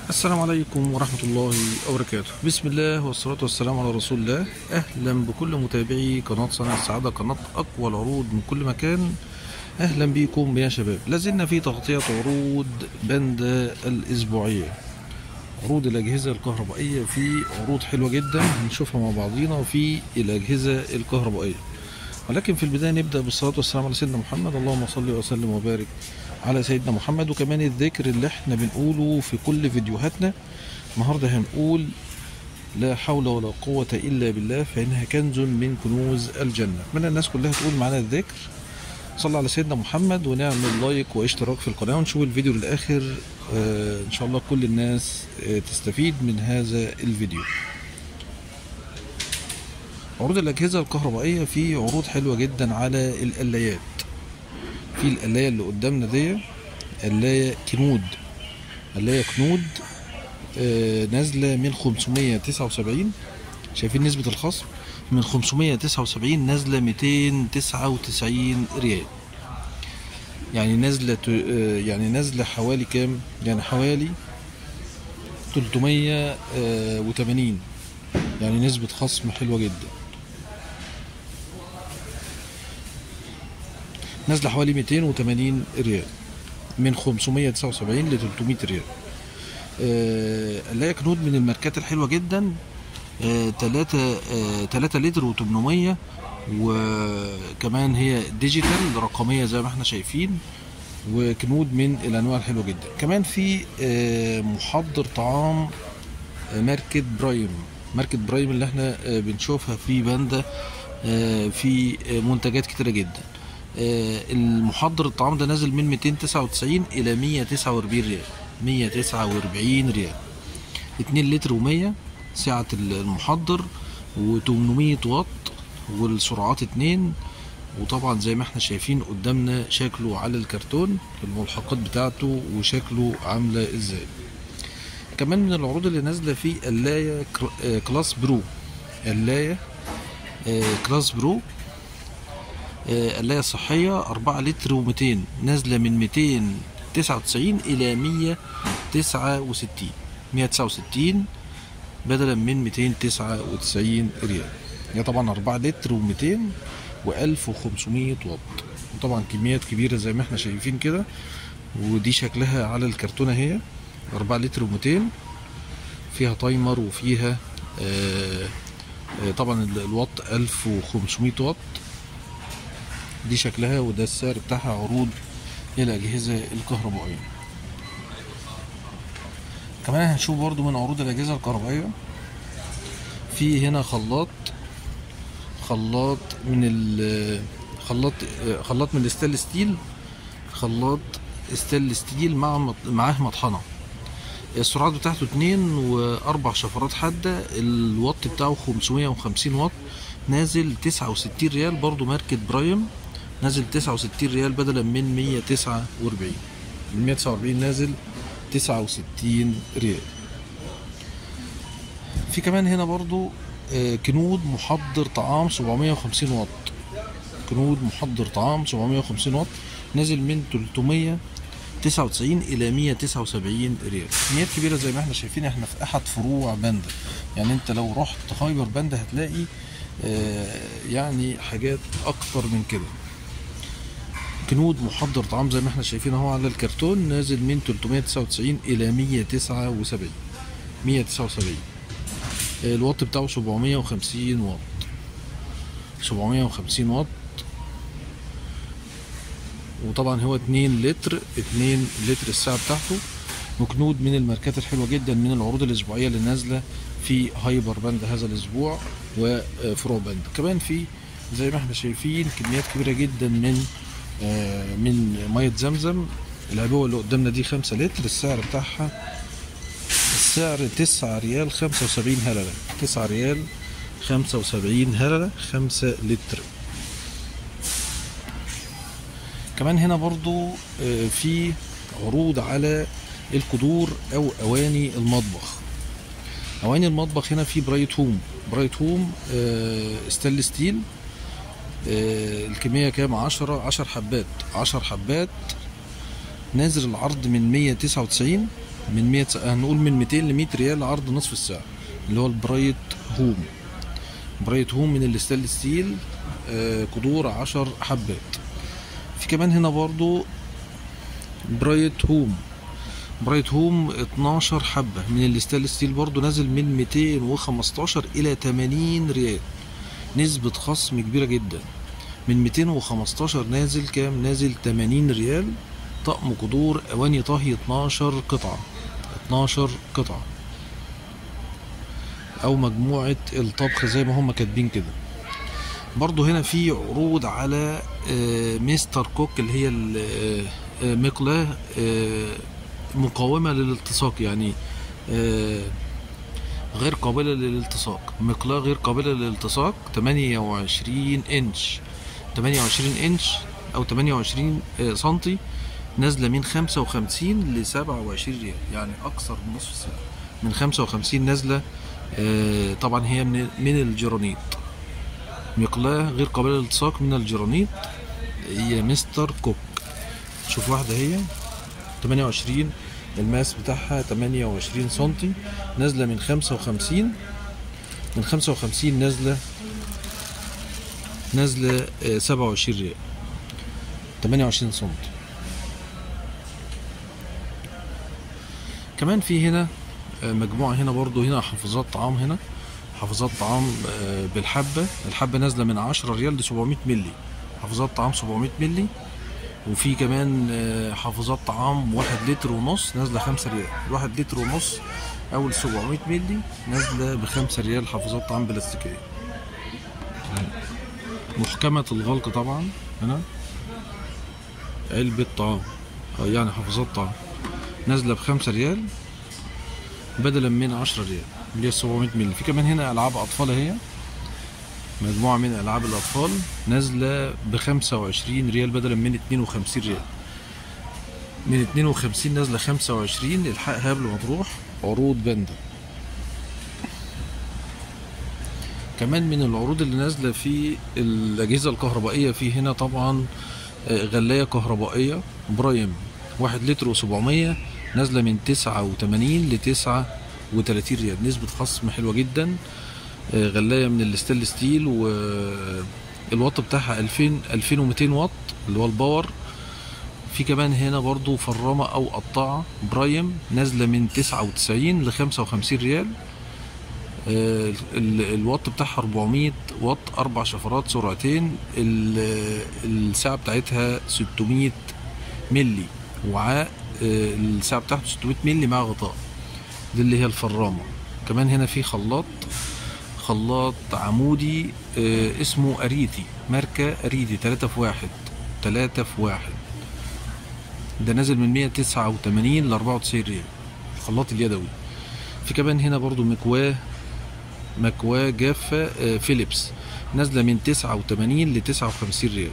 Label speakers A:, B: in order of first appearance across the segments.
A: السلام عليكم ورحمة الله وبركاته بسم الله والصلاة والسلام على رسول الله أهلا بكل متابعي قناة صنع السعادة قناة أقوى العروض من كل مكان أهلا بكم يا شباب لازلنا في تغطية عروض بندا الأسبوعية عروض الأجهزة الكهربائية في عروض حلوة جدا هنشوفها مع بعضينا في الأجهزة الكهربائية ولكن في البداية نبدأ بالصلاة والسلام على سيدنا محمد اللهم صل وسلم وبارك على سيدنا محمد وكمان الذكر اللي احنا بنقوله في كل فيديوهاتنا النهاردة هنقول لا حول ولا قوة إلا بالله فإنها كنز من كنوز الجنة من الناس كلها تقول معانا الذكر صلى على سيدنا محمد ونعمل لايك واشتراك في القناة ونشوف الفيديو للآخر آه إن شاء الله كل الناس آه تستفيد من هذا الفيديو عروض الأجهزة الكهربائية في عروض حلوة جدا على القلايات في القلاية اللي قدامنا دي قلاية كنود قلاية كنود آه نازلة من 579 شايفين نسبة الخصم من 579 نازلة 299 ريال يعني نازلة آه يعني نازلة حوالي كام يعني حوالي 380 يعني نسبة خصم حلوة جدا نازله حوالي 280 ريال من 579 ل 300 ريال آه كنود من الماركات الحلوه جدا 3 آه 3 لتر و800 وكمان هي ديجيتال رقميه زي ما احنا شايفين وكنود من الانواع الحلوه جدا كمان في آه محضر طعام ماركة برايم ماركة برايم اللي احنا بنشوفها في باندا في منتجات كتيره جدا المحضر الطعام ده نازل من 299 الى 149 ريال 149 ريال 2 لتر و100 سعة المحضر و800 واط والسرعات 2 وطبعا زي ما احنا شايفين قدامنا شكله على الكرتون الملحقات بتاعته وشكله عاملة ازاي كمان من العروض اللي نازلة في قلاية كلاس برو قلاية كلاس برو قلاية صحية 4 لتر و200 نازلة من 299 إلى 169 169 بدلا من 299 ريال هي طبعا 4 لتر و200 و1500 واط وطبعا كميات كبيرة زي ما احنا شايفين كده ودي شكلها على الكرتونة هي 4 لتر و200 فيها تايمر وفيها آآ آآ طبعا الواط 1500 واط دي شكلها وده السعر بتاعها عروض الأجهزة الكهربائية كمان هنشوف برضو من عروض الأجهزة الكهربائية في هنا خلاط خلاط من ال خلاط خلاط من الستيل ستيل خلاط ستيل ستيل مع معاه مطحنة السرعات بتاعته اتنين وأربع شفرات حادة الوات بتاعه 550 واط نازل 69 ريال برضو ماركة برايم نازل 69 ريال بدلا من 149 من 149 نازل 69 ريال في كمان هنا برضو كنود محضر طعام 750 واط كنود محضر طعام 750 واط نازل من 399 الى 179 ريال كميات كبيره زي ما احنا شايفين احنا في احد فروع باندا يعني انت لو رحت خيبر باندا هتلاقي يعني حاجات اكتر من كده كنود محضر طعام زي ما احنا شايفين اهو على الكرتون نازل من 399 الى 179 179 الواط بتاعه 750 واط 750 واط وطبعا هو 2 لتر 2 لتر الساعة بتاعته وكنود من الماركات الحلوة جدا من العروض الأسبوعية اللي نازلة في هايبر باند هذا الأسبوع وفرو باند كمان في زي ما احنا شايفين كميات كبيرة جدا من آه من مية زمزم العبوة اللي قدامنا دي خمسة لتر السعر بتاعها السعر تسعة ريال خمسة وسبعين هللة تسعة ريال خمسة وسبعين هللة خمسة لتر كمان هنا برضو آه في عروض على القدور او اواني المطبخ اواني المطبخ هنا في برايت هوم برايت هوم آه ستانلس ستيل آه الكمية كام عشرة عشر حبات عشر حبات نازل العرض من مية تسعة وتسعين من 100 هنقول من 200 ل 100 ريال عرض نصف الساعة اللي هو البرايت هوم برايت هوم من الستانلس ستيل آه، قدور 10 حبات في كمان هنا برضو برايت هوم برايت هوم 12 حبة من الستانلس ستيل برضو نازل من 215 إلى 80 ريال نسبة خصم كبيرة جدا من 215 نازل كام نازل 80 ريال طقم قدور أواني طهي 12 قطعة 12 قطعة أو مجموعة الطبخ زي ما هم كاتبين كده برضو هنا في عروض على آه، مستر كوك اللي هي ال- آه، آه، مقلاة آه، مقاومة للالتصاق يعني آه، غير قابلة للالتصاق مقلاة غير قابلة للالتصاق 28 انش 28 انش او 28 آه، سنتي نازلة من 55 ل 27 ريال يعني اكثر من نصف ساعة من 55 نازلة آه، طبعا هي من من الجرانيت مقلاة غير قابلة للالتصاق من الجرانيت هي مستر كوك شوف واحدة هي 28 الماس بتاعها 28 سنتي نازلة من 55 من 55 نازلة نازلة آه، 27 ريال 28 سنتي كمان في هنا آه، مجموعة هنا برضو هنا حافظات طعام هنا حافظات طعام آه، بالحبة الحبة نازلة من 10 ريال ل 700 ملي حافظات طعام 700 ملي وفي كمان آه، حافظات طعام واحد لتر ونص نازلة خمسة ريال الواحد لتر ونص أول 700 ملي نازلة بخمسة ريال حافظات طعام بلاستيكية محكمة الغلق طبعا هنا علبة طعام أو يعني حافظات طعام نازلة بخمسة ريال بدلا من عشرة ريال اللي هي 700 ملي في كمان هنا ألعاب أطفال أهي مجموعة من ألعاب الأطفال نازلة بخمسة وعشرين ريال بدلا من اتنين وخمسين ريال من اتنين وخمسين نازلة خمسة وعشرين الحقها قبل ما تروح عروض باندا كمان من العروض اللي نازلة في الأجهزة الكهربائية في هنا طبعا آه، غلاية كهربائية برايم واحد لتر وسبعمية نازلة من تسعة وتمانين لتسعة وتلاتين ريال نسبة خصم حلوة جدا آه، غلاية من الستيل ستيل والواط بتاعها 2000 2200 واط اللي هو الباور في كمان هنا برضو فرامة أو قطاعة برايم نازلة من 99 ل 55 ريال آه، ال- الواط بتاعها 400 واط أربع شفرات سرعتين ال- الساعة بتاعتها 600 ملي وعاء آه، الساعة بتاعته 600 ملي مع غطاء دي اللي هي الفرامة كمان هنا في خلاط خلاط عمودي آه، اسمه أريتي ماركة أريتي 3 في 1 3 في 1 ده نازل من 189 ل 94 ريال الخلاط اليدوي في كمان هنا برضو مكواه مكواه جافة آه، فيليبس نازلة من 89 ل 59 ريال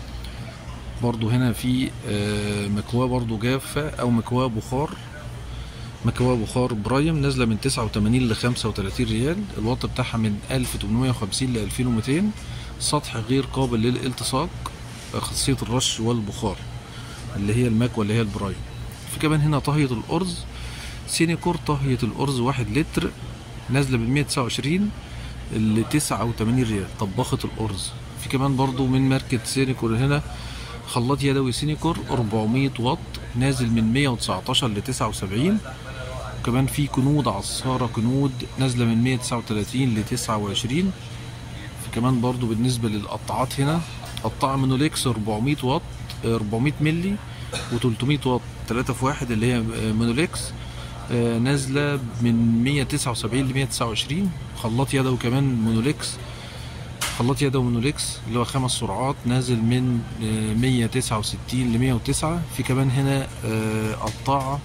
A: برضو هنا في آه، مكواه برضو جافة أو مكواه بخار مكواه بخار برايم نازلة من 89 ل 35 ريال الواط بتاعها من 1850 ل 2200 سطح غير قابل للالتصاق خاصية الرش والبخار اللي هي المكوى اللي هي البرايم في كمان هنا طهية الأرز سينيكور طهية الأرز واحد لتر نازلة من 129 ل 89 ريال طباخة الأرز في كمان برضو من ماركة سينيكور هنا خلاط يدوي سينيكور 400 واط نازل من 119 ل 79 وكمان في كنود عصارة كنود نازلة من 139 ل 29 في كمان برضو بالنسبة للقطاعات هنا قطاعة مونوليكس 400 واط 400 ملي و300 واط 3 في 1 اللي هي مونوليكس آه، نازلة من 179 ل 129 خلاط يدوي كمان مونوليكس خلاط يدوي مونوليكس اللي هو خمس سرعات نازل من آه، 169 ل 109 في كمان هنا آه، قطاعة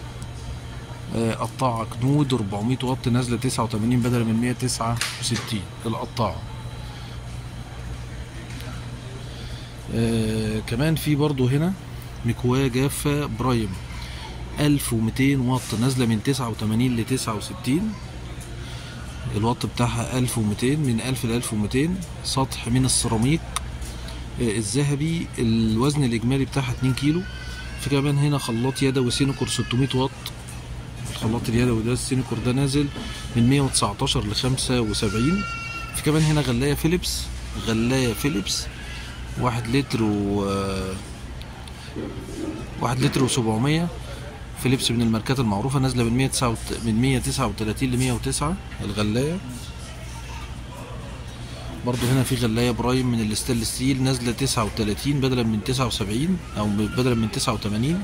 A: آه، قطاعة كنود 400 واط نازلة 89 بدل من 169 القطاعة آه كمان في برضو هنا مكواة جافة برايم 1200 واط نازلة من 89 ل 69 الواط بتاعها 1200 من 1000 ل 1200 سطح من السيراميك آه، الذهبي الوزن الإجمالي بتاعها 2 كيلو في كمان هنا خلاط يدوي سينيكور 600 واط الخلاط اليدوي ده السينيكور ده نازل من 119 ل 75 في كمان هنا غلاية فيليبس غلاية فيليبس واحد لتر و واحد لتر وسبعمية فيليبس من الماركات المعروفة نازلة من 109 من 139 ل 109 الغلاية برضو هنا في غلاية برايم من الستانلس ستيل نازلة 39 بدلا من 79 أو بدلا من 89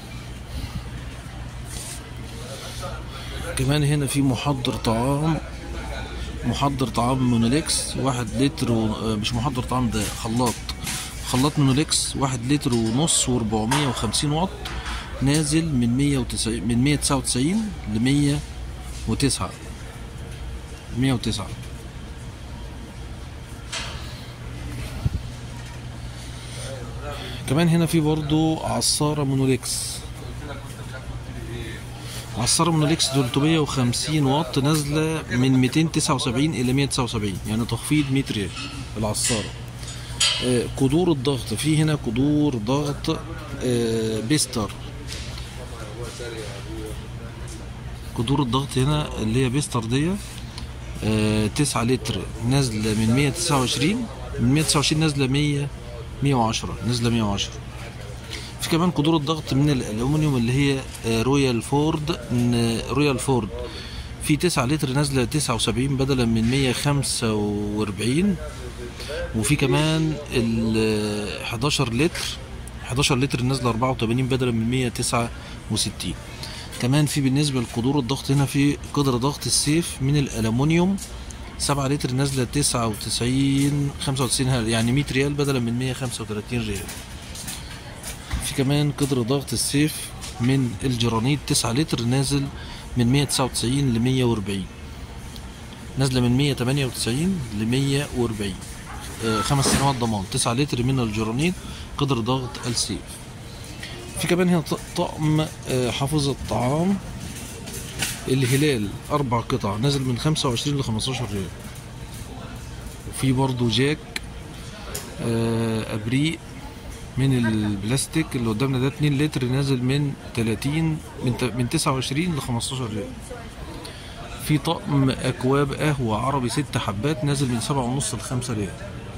A: كمان هنا في محضر طعام محضر طعام مونوليكس واحد لتر و... آه، مش محضر طعام ده خلاط خلاط مونوليكس واحد لتر ونص وربعمية وخمسين واط نازل من مية وتسعين من مية تسعة وتسعين لمية وتسعة مية وتسعة كمان هنا في برضو عصارة مونوليكس عصارة مونوليكس 350 واط نازلة من 279 إلى 179 يعني تخفيض 100 ريال العصارة آه، قدور الضغط في هنا قدور ضغط آه، بيستر قدور الضغط هنا اللي هي بيستر دي آه، 9 لتر نازلة من 129 من 129 نازلة 100 110 نازلة 110 في كمان قدور الضغط من الالومنيوم اللي هي آه، رويال فورد من رويال فورد في 9 لتر نازله 79 بدلا من 145 وفي كمان ال 11 لتر 11 لتر نازله 84 بدلا من 169 كمان في بالنسبه لقدور الضغط هنا في قدر ضغط السيف من الالومنيوم 7 لتر نازله 99 95 هل- يعني 100 ريال بدلا من 135 ريال في كمان قدر ضغط السيف من الجرانيت 9 لتر نازل من 199 ل 140 نازله من 198 ل 140 آه، خمس سنوات ضمان 9 لتر من الجرانيت قدر ضغط السيف في كمان هنا ط- طقم آه، حافظ الطعام الهلال أربع قطع نازل من 25 ل 15 ريال وفي برضو جاك آه، أبريق من البلاستيك اللي قدامنا ده 2 لتر نازل من 30 من ت- من 29 ل 15 ريال في طقم اكواب قهوه عربي ست حبات نازل من سبعة ونص ل 5 ريال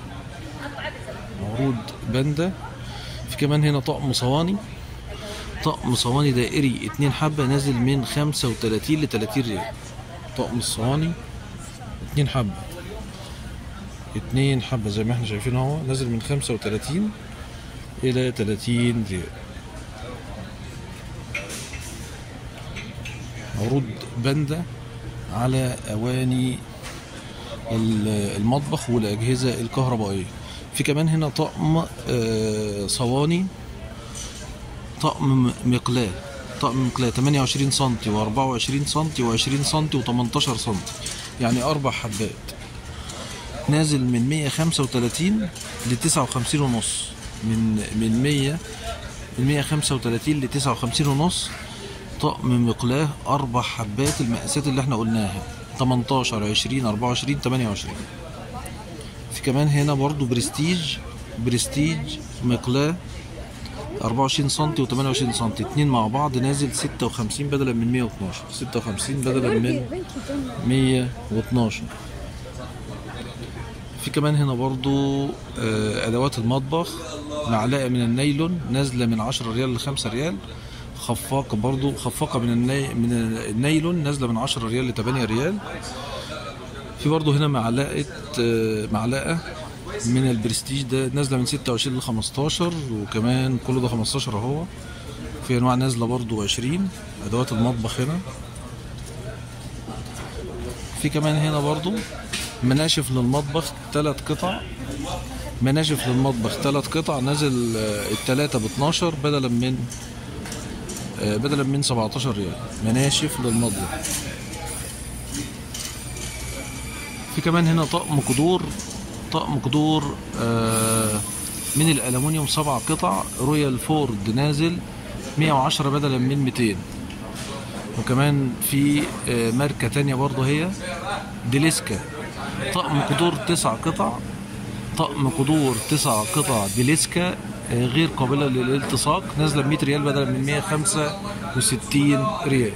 A: عروض باندا في كمان هنا طقم صواني طقم صواني دائري اتنين حبة نازل من 35 ل 30 ريال طقم الصواني اتنين حبة اتنين حبة زي ما احنا شايفين اهو نازل من 35 إلى 30 ريال عروض باندا على أواني ال- المطبخ والأجهزة الكهربائية في كمان هنا طقم آه، صواني طقم م- مقلاة طقم مقلاة 28 سنتي و24 سنتي و20 سنتي و18 سنتي يعني أربع حبات نازل من 135 ل 59 ونص من من 100 من 135 ل 59 ونص طقم مقلاه اربع حبات المقاسات اللي احنا قلناها 18 20 24 28 في كمان هنا برضو برستيج برستيج مقلاه 24 سم و28 سم اتنين مع بعض نازل 56 بدلا من 112 56 بدلا من 112 في كمان هنا برضو آه، ادوات المطبخ معلقه من النايلون نازله من 10 ريال ل 5 ريال خفاقه برضو خفاقه من الناي من النايلون نازله من 10 ريال ل 8 ريال في برضو هنا معلقه آه، معلقه من البرستيج ده نازله من 26 ل 15 وكمان كله ده 15 اهو في انواع نازله برضو 20 ادوات المطبخ هنا في كمان هنا برضو مناشف للمطبخ ثلاث قطع مناشف للمطبخ ثلاث قطع نازل آه، التلاتة ب 12 بدلا من آه، بدلا من 17 ريال مناشف للمطبخ في كمان هنا طقم قدور طقم قدور آه، من الألمونيوم سبع قطع رويال فورد نازل 110 بدلا من 200 وكمان في آه، ماركة تانية برضه هي ديليسكا طقم قدور تسع قطع طقم قدور تسع قطع ديليسكا آه، غير قابلة للالتصاق نازلة ب 100 ريال بدلا من 105 وستين ريال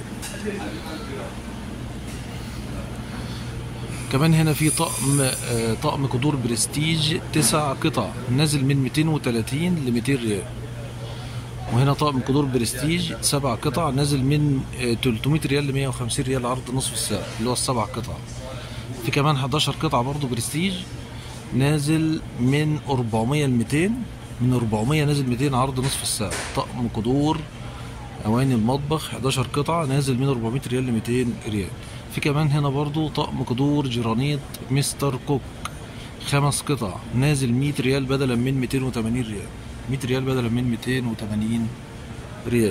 A: كمان هنا في طقم آه، طقم قدور برستيج تسع قطع نازل من 230 ل 200 ريال وهنا طقم قدور برستيج سبع قطع نازل من آه، 300 ريال ل 150 ريال عرض نصف السعر اللي هو السبع قطع في كمان 11 قطعة برضو برستيج نازل من 400 ل 200 من 400 نازل 200 عرض نصف السعر طقم قدور اواني المطبخ 11 قطعة نازل من 400 ريال ل 200 ريال في كمان هنا برضو طقم قدور جرانيت مستر كوك خمس قطع نازل 100 ريال بدلا من 280 ريال 100 ريال بدلا من 280 ريال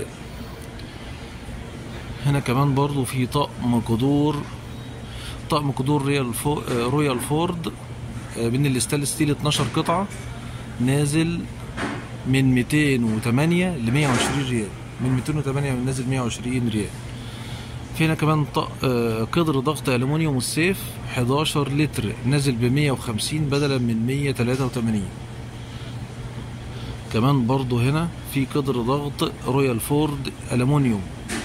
A: هنا كمان برضو في طقم قدور طقم قدور ريال فو... آه، رويال فورد آه، من الاستانلس ستيل 12 قطعة نازل من 208 ل 120 ريال من 208 نازل 120 ريال في هنا كمان ط- آه، قدر ضغط ألمونيوم السيف 11 لتر نازل ب 150 بدلا من 183 كمان برضو هنا في قدر ضغط رويال فورد ألمونيوم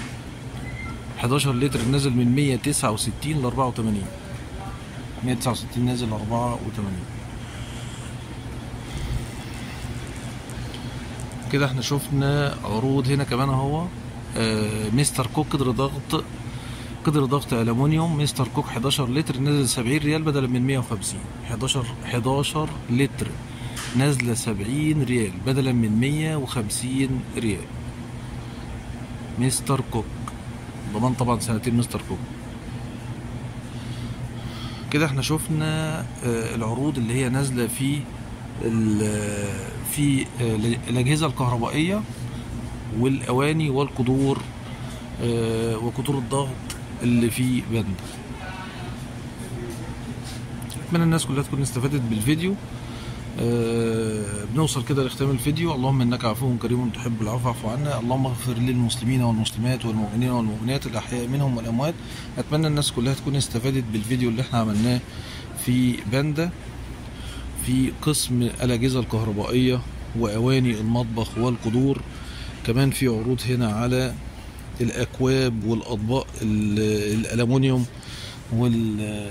A: 11 لتر نازل من 169 ل 84 169 نازل ل 84 كده احنا شفنا عروض هنا كمان اهو آه، مستر كوك قدر ضغط قدر ضغط ألمونيوم مستر كوك 11 لتر نازل 70 ريال بدلا من 150 11 11 لتر نازلة 70 ريال بدلا من 150 ريال مستر كوك ضمان طبعا سنتين مستر كوك كده احنا شفنا آه، العروض اللي هي نازلة في ال- في آه، الأجهزة الكهربائية والأواني والقدور آه، وقدور الضغط اللي في بند أتمنى الناس كلها تكون استفادت بالفيديو آه، بنوصل كده لختام الفيديو اللهم انك عفو كريم تحب العفو فاعف عنا اللهم اغفر للمسلمين والمسلمات والمؤمنين والمؤمنات الاحياء منهم والاموات اتمنى الناس كلها تكون استفادت بالفيديو اللي احنا عملناه في باندا في قسم الاجهزه الكهربائيه واواني المطبخ والقدور كمان في عروض هنا على الاكواب والاطباق ال- الالومنيوم وال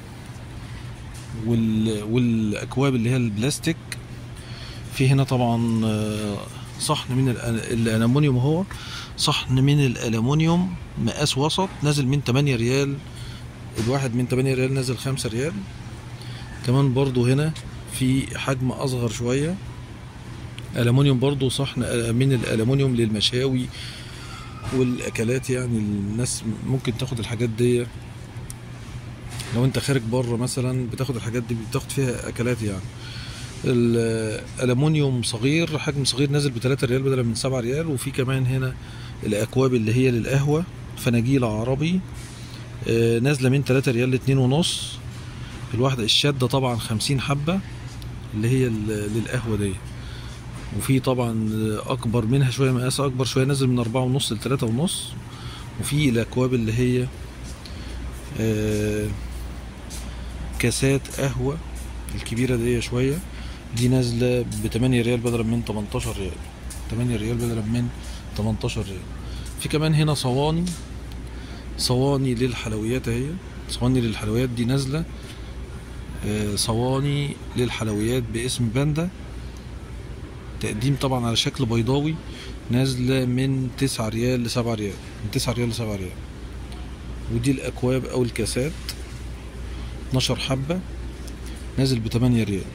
A: وال... والاكواب اللي هي البلاستيك في هنا طبعا آه، صحن من الأل- الالومنيوم هو صحن من الالومنيوم مقاس وسط نازل من 8 ريال الواحد من 8 ريال نازل 5 ريال كمان برضو هنا في حجم اصغر شويه الومنيوم برضو صحن من الالومنيوم للمشاوي والاكلات يعني الناس ممكن تاخد الحاجات دي لو انت خارج بره مثلا بتاخد الحاجات دي بتاخد فيها اكلات يعني الالومنيوم صغير حجم صغير نازل ب 3 ريال بدلا من 7 ريال وفي كمان هنا الاكواب اللي هي للقهوه فناجيل عربي آه، نازله من 3 ريال ل 2 ونص الواحده الشاده طبعا 50 حبه اللي هي ال- للقهوه دي وفي طبعا اكبر منها شويه مقاس اكبر شويه نازل من أربعة ونص لتلاتة ونص وفي الاكواب اللي هي آه، كاسات قهوه الكبيره دي شويه دي نازله ب 8 ريال بدلا من 18 ريال 8 ريال بدلا من 18 ريال في كمان هنا صواني صواني للحلويات اهي صواني للحلويات دي نازله آه، صواني للحلويات باسم باندا تقديم طبعا على شكل بيضاوي نازلة من تسعة ريال لسبعة ريال من تسعة ريال لسبعة ريال ودي الأكواب أو الكاسات 12 حبة نازل بتمانية ريال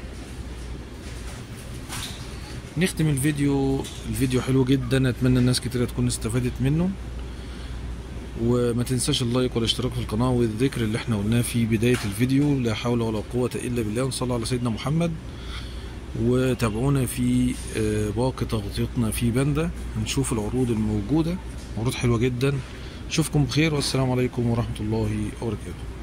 A: نختم الفيديو الفيديو حلو جدا أتمنى الناس كتير تكون استفادت منه وما تنساش اللايك والاشتراك في القناة والذكر اللي احنا قلناه في بداية الفيديو لا حول ولا قوة إلا بالله ونصلي على سيدنا محمد وتابعونا في آه، باقي تغطيتنا في باندا هنشوف العروض الموجودة عروض حلوة جدا اشوفكم بخير والسلام عليكم ورحمة الله وبركاته